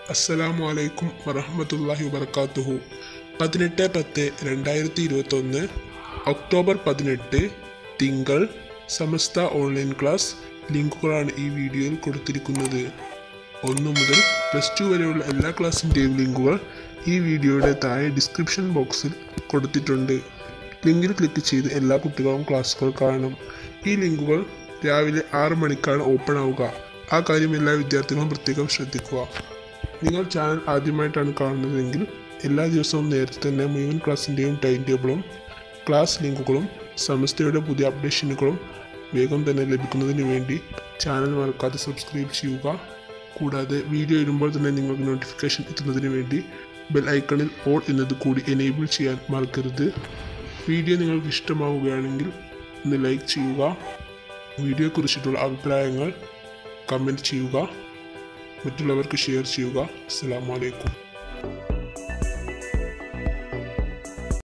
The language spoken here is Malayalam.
അസ്സലാമു അലൈക്കും വറഹമത്തല്ലാഹി വബർക്കാത്തുഹു പതിനെട്ട് പത്ത് രണ്ടായിരത്തി ഇരുപത്തൊന്ന് ഒക്ടോബർ പതിനെട്ട് തിങ്കൾ സമസ്ത ഓൺലൈൻ ക്ലാസ് ലിങ്കുകളാണ് ഈ വീഡിയോയിൽ കൊടുത്തിരിക്കുന്നത് ഒന്ന് മുതൽ പ്ലസ് ടു വരെയുള്ള എല്ലാ ക്ലാസ്സിൻ്റെയും ലിങ്കുകൾ ഈ വീഡിയോയുടെ താഴെ ഡിസ്ക്രിപ്ഷൻ ബോക്സിൽ കൊടുത്തിട്ടുണ്ട് ലിങ്കിൽ ക്ലിക്ക് ചെയ്ത് എല്ലാ കുട്ടികളും ക്ലാസ്സുകൾ കാണണം ഈ ലിങ്കുകൾ രാവിലെ ആറ് മണിക്കാണ് ഓപ്പൺ ആവുക ആ കാര്യം എല്ലാ വിദ്യാർത്ഥികളും പ്രത്യേകം ശ്രദ്ധിക്കുക നിങ്ങൾ ചാനൽ ആദ്യമായിട്ടാണ് കാണുന്നതെങ്കിൽ എല്ലാ ദിവസവും നേരത്തെ തന്നെ മുഴുവൻ ക്ലാസ്സിൻ്റെയും ടൈം ടേബിളും ക്ലാസ് ലിങ്കുകളും സമസ്തയുടെ പുതിയ അപ്ഡേഷനുകളും വേഗം തന്നെ ലഭിക്കുന്നതിന് വേണ്ടി ചാനൽ മറക്കാതെ സബ്സ്ക്രൈബ് ചെയ്യുക കൂടാതെ വീഡിയോ ഇടുമ്പോൾ തന്നെ നിങ്ങൾക്ക് നോട്ടിഫിക്കേഷൻ എത്തുന്നതിന് വേണ്ടി ബെൽ ഐക്കണിൽ ഓൾ എന്നത് കൂടി എനേബിൾ ചെയ്യാൻ മറക്കരുത് വീഡിയോ നിങ്ങൾക്ക് ഇഷ്ടമാവുകയാണെങ്കിൽ ഒന്ന് ലൈക്ക് ചെയ്യുക വീഡിയോയെക്കുറിച്ചിട്ടുള്ള അഭിപ്രായങ്ങൾ കമൻറ്റ് ചെയ്യുക മറ്റുള്ളവർക്ക് ഷെയർ ചെയ്യുക അസ്സാം വലൈക്കും